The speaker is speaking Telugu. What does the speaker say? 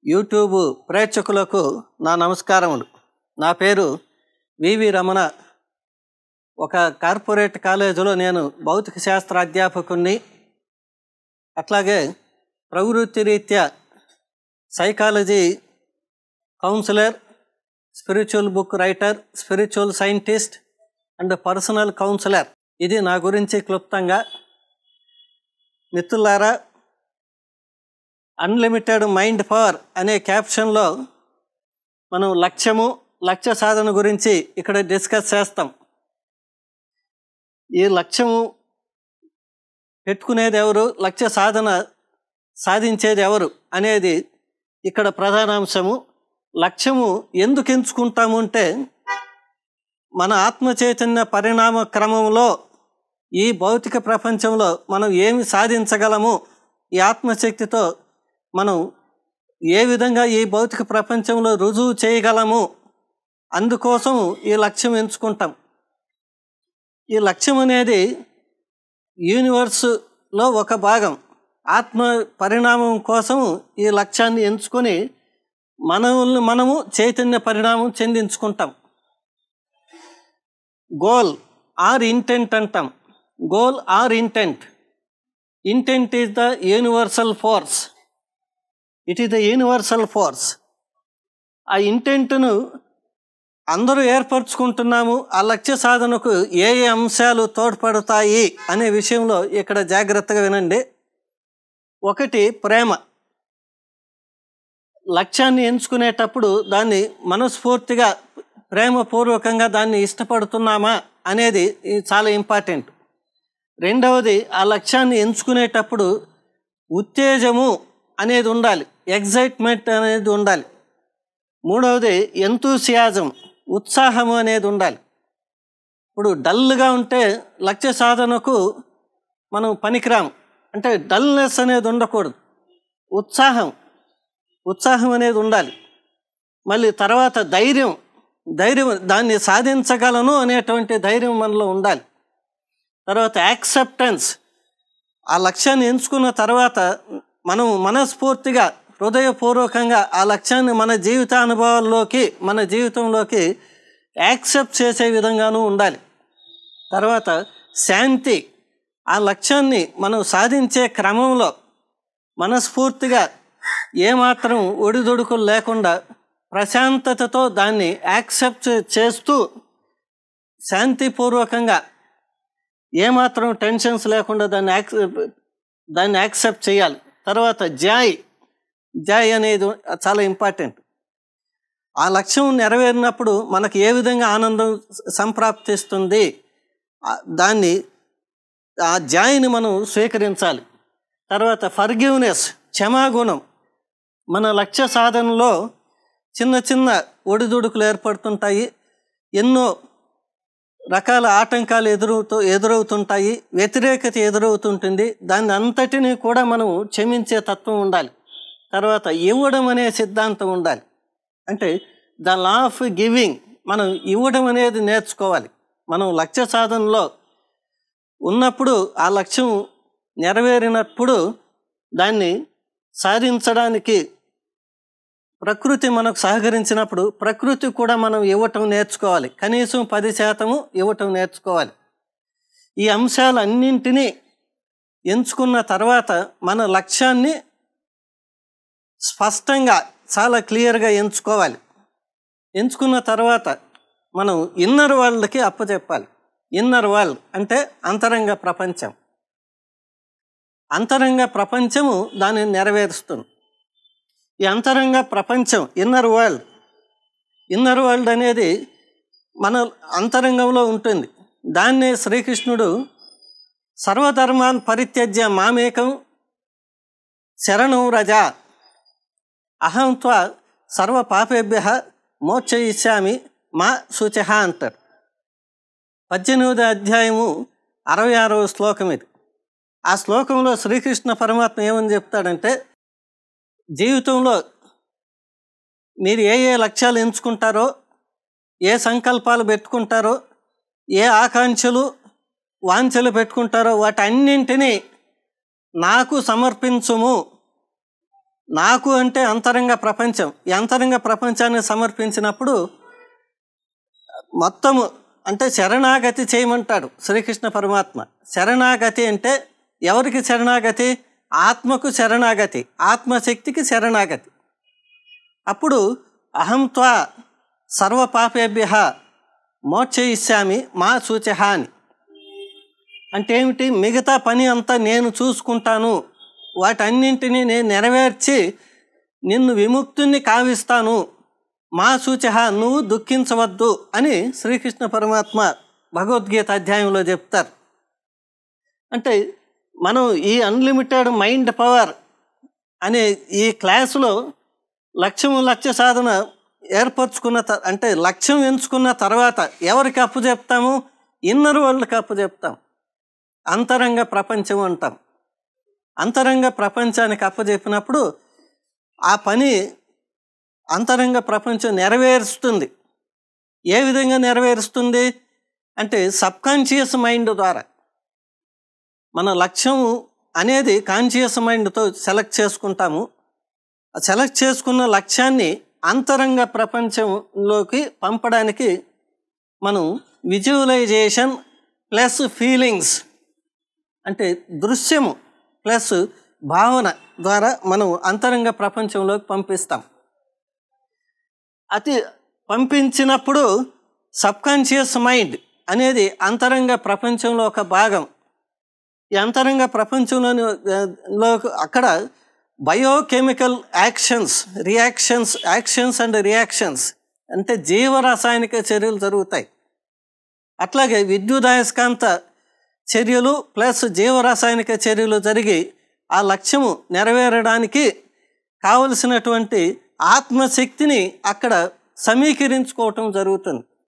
యూట్యూబ్ ప్రేక్షకులకు నా నమస్కారములు నా పేరు వివి రమణ ఒక కార్పొరేట్ కాలేజీలో నేను భౌతిక శాస్త్ర అధ్యాపకుణ్ణి అట్లాగే ప్రవృత్తి రీత్యా psychology counsellor spiritual book writer spiritual scientist and personal counsellor ఇది నా గురించి క్లుప్తంగా మిత్రులారా అన్లిమిటెడ్ మైండ్ పవర్ అనే క్యాప్షన్లో మనం లక్ష్యము లక్ష్య సాధన గురించి ఇక్కడ డిస్కస్ చేస్తాం ఈ లక్ష్యము పెట్టుకునేది ఎవరు లక్ష్య సాధన సాధించేది ఎవరు అనేది ఇక్కడ ప్రధాన అంశము లక్ష్యము ఎందుకు ఎంచుకుంటాము అంటే మన ఆత్మ చైతన్య పరిణామ క్రమంలో ఈ భౌతిక ప్రపంచంలో మనం ఏమి సాధించగలము ఈ ఆత్మశక్తితో మనం ఏ విధంగా ఈ భౌతిక ప్రపంచంలో రుజువు చేయగలము అందుకోసం ఈ లక్ష్యం ఎంచుకుంటాం ఈ లక్ష్యం అనేది యూనివర్స్లో ఒక భాగం ఆత్మ పరిణామం కోసం ఈ లక్ష్యాన్ని ఎంచుకొని మనల్ని మనము చైతన్య పరిణామం చెందించుకుంటాం గోల్ ఆర్ ఇంటెంట్ అంటాం goal or intent intent is the universal force it is the universal force ఆ ఇంటెంట్ను అందరూ ఏర్పరచుకుంటున్నాము ఆ లక్ష్య సాధనకు ఏ ఏ అంశాలు తోడ్పడతాయి అనే విషయంలో ఇక్కడ జాగ్రత్తగా వినండి ఒకటి ప్రేమ లక్ష్యాన్ని ఎంచుకునేటప్పుడు దాన్ని మనస్ఫూర్తిగా ప్రేమపూర్వకంగా దాన్ని ఇష్టపడుతున్నామా అనేది చాలా ఇంపార్టెంట్ రెండవది ఆ లక్ష్యాన్ని ఎంచుకునేటప్పుడు ఉత్తేజము అనేది ఉండాలి ఎగ్జైట్మెంట్ అనేది ఉండాలి మూడవది ఎంతూసియాజం ఉత్సాహము అనేది ఉండాలి ఇప్పుడు డల్గా ఉంటే లక్ష్య సాధనకు మనం పనికిరాము అంటే డల్నెస్ అనేది ఉండకూడదు ఉత్సాహం ఉత్సాహం అనేది ఉండాలి మళ్ళీ తర్వాత ధైర్యం ధైర్యం దాన్ని సాధించగలను అనేటువంటి ధైర్యం మనలో ఉండాలి తర్వాత యాక్సెప్టెన్స్ ఆ లక్ష్యాన్ని ఎంచుకున్న తర్వాత మనం మనస్ఫూర్తిగా హృదయపూర్వకంగా ఆ లక్ష్యాన్ని మన జీవితానుభవాల్లోకి మన జీవితంలోకి యాక్సెప్ట్ చేసే విధంగానూ ఉండాలి తర్వాత శాంతి ఆ లక్ష్యాన్ని మనం సాధించే క్రమంలో మనస్ఫూర్తిగా ఏమాత్రం ఒడిదొడుకులు లేకుండా ప్రశాంతతతో దాన్ని యాక్సెప్ట్ చేస్తూ శాంతిపూర్వకంగా ఏమాత్రం టెన్షన్స్ లేకుండా దాన్ని యాక్సెప్ట్ దాన్ని యాక్సెప్ట్ చేయాలి తర్వాత జాయ్ జాయ్ అనేది చాలా ఇంపార్టెంట్ ఆ లక్ష్యం నెరవేరినప్పుడు మనకు ఏ విధంగా ఆనందం సంప్రాప్తిస్తుంది దాన్ని ఆ జాయిని మనం స్వీకరించాలి తర్వాత ఫర్గివ్నెస్ క్షమాగుణం మన లక్ష్య సాధనలో చిన్న చిన్న ఒడిదుడుకులు ఏర్పడుతుంటాయి ఎన్నో రకాల ఆటంకాలు ఎదురవుతూ ఎదురవుతుంటాయి వ్యతిరేకత ఎదురవుతుంటుంది దాన్ని అంతటినీ కూడా మనం క్షమించే తత్వం ఉండాలి తర్వాత ఇవ్వడం అనే సిద్ధాంతం ఉండాలి అంటే ద లా ఆఫ్ గివింగ్ మనం ఇవ్వడం అనేది నేర్చుకోవాలి మనం లక్ష్య సాధనలో ఉన్నప్పుడు ఆ లక్ష్యం నెరవేరినప్పుడు దాన్ని సాధించడానికి ప్రకృతి మనకు సహకరించినప్పుడు ప్రకృతి కూడా మనం ఇవ్వటం నేర్చుకోవాలి కనీసం పది శాతము ఇవ్వటం నేర్చుకోవాలి ఈ అంశాలన్నింటినీ ఎంచుకున్న తర్వాత మన లక్ష్యాన్ని స్పష్టంగా చాలా క్లియర్గా ఎంచుకోవాలి ఎంచుకున్న తర్వాత మనం ఇన్నర్ వరల్డ్కి అప్పచెప్పాలి ఇన్నర్ వరల్డ్ అంటే అంతరంగ ప్రపంచం అంతరంగ ప్రపంచము దానిని నెరవేరుస్తుంది ఈ అంతరంగ ప్రపంచం ఇన్నర్ వరల్డ్ ఇన్నర్ వరల్డ్ అనేది మన అంతరంగంలో ఉంటుంది దాన్నే శ్రీకృష్ణుడు సర్వధర్మాన్ పరిత్యజ్య మామేకం శరణం రజ అహంత్వ సర్వ పాపేభ్య మోక్షయిష్యామి మా శుచ అంటాడు పద్దెనిమిది అధ్యాయము అరవై ఆరవ శ్లోకం ఇది ఆ శ్లోకంలో శ్రీకృష్ణ పరమాత్మ ఏమని చెప్తాడంటే జీవితంలో మీరు ఏ ఏ లక్ష్యాలు ఎంచుకుంటారో ఏ సంకల్పాలు పెట్టుకుంటారో ఏ ఆకాంక్షలు వాంఛలు పెట్టుకుంటారో వాటన్నింటినీ నాకు సమర్పించుము నాకు అంటే అంతరంగ ప్రపంచం ఈ అంతరంగ ప్రపంచాన్ని సమర్పించినప్పుడు మొత్తము అంటే శరణాగతి చేయమంటాడు శ్రీకృష్ణ పరమాత్మ శరణాగతి అంటే ఎవరికి శరణాగతి ఆత్మకు శరణాగతి ఆత్మశక్తికి శరణాగతి అప్పుడు అహంత్వా సర్వపాపేభ్య మోక్షయిష్యామి మా సూచహ అని అంటే ఏమిటి మిగతా పని అంతా నేను చూసుకుంటాను వాటన్నింటినీ నేను నెరవేర్చి నిన్ను విముక్తుని కావిస్తాను మా సూచహ నువ్వు దుఃఖించవద్దు అని శ్రీకృష్ణ పరమాత్మ భగవద్గీత అధ్యాయంలో చెప్తారు అంటే మనం ఈ అన్లిమిటెడ్ మైండ్ పవర్ అనే ఈ క్లాసులో లక్ష్యము లక్ష్య సాధన ఏర్పరచుకున్న త- అంటే లక్ష్యం ఎంచుకున్న తర్వాత ఎవరికి అప్పు చెప్తాము ఇన్నర్ వరల్డ్కి అప్పు చెప్తాం అంతరంగ ప్రపంచం అంటాం అంతరంగ ప్రపంచానికి అప్పచెప్పినప్పుడు ఆ పని అంతరంగ ప్రపంచం నెరవేరుస్తుంది ఏ విధంగా నెరవేరుస్తుంది అంటే సబ్కాన్షియస్ మైండ్ ద్వారా మన లక్ష్యం అనేది కాన్షియస్ మైండ్తో సెలెక్ట్ చేసుకుంటాము ఆ సెలెక్ట్ చేసుకున్న లక్ష్యాన్ని అంతరంగ ప్రపంచంలోకి పంపడానికి మనం విజువలైజేషన్ ప్లస్ ఫీలింగ్స్ అంటే దృశ్యము ప్లస్ భావన ద్వారా మనం అంతరంగ ప్రపంచంలోకి పంపిస్తాం అతి పంపించినప్పుడు సబ్కాన్షియస్ మైండ్ అనేది అంతరంగ ప్రపంచంలో ఒక భాగం ఈ అంతరంగ ప్రపంచంలోని ఆ, లో అక్కడ biochemical actions reactions actions and reactions అంటే జీవరసాయనిక చర్యలు జరుగుతాయి అట్లాగే విద్యుదయస్కాంత చర్యలు ప్లస్ జీవరాసాయనిక చర్యలు జరిగి ఆ లక్ష్యము నెరవేరడానికి కావలసినటువంటి ఆత్మశక్తిని అక్కడ సమీకరించుకోవటం జరుగుతుంది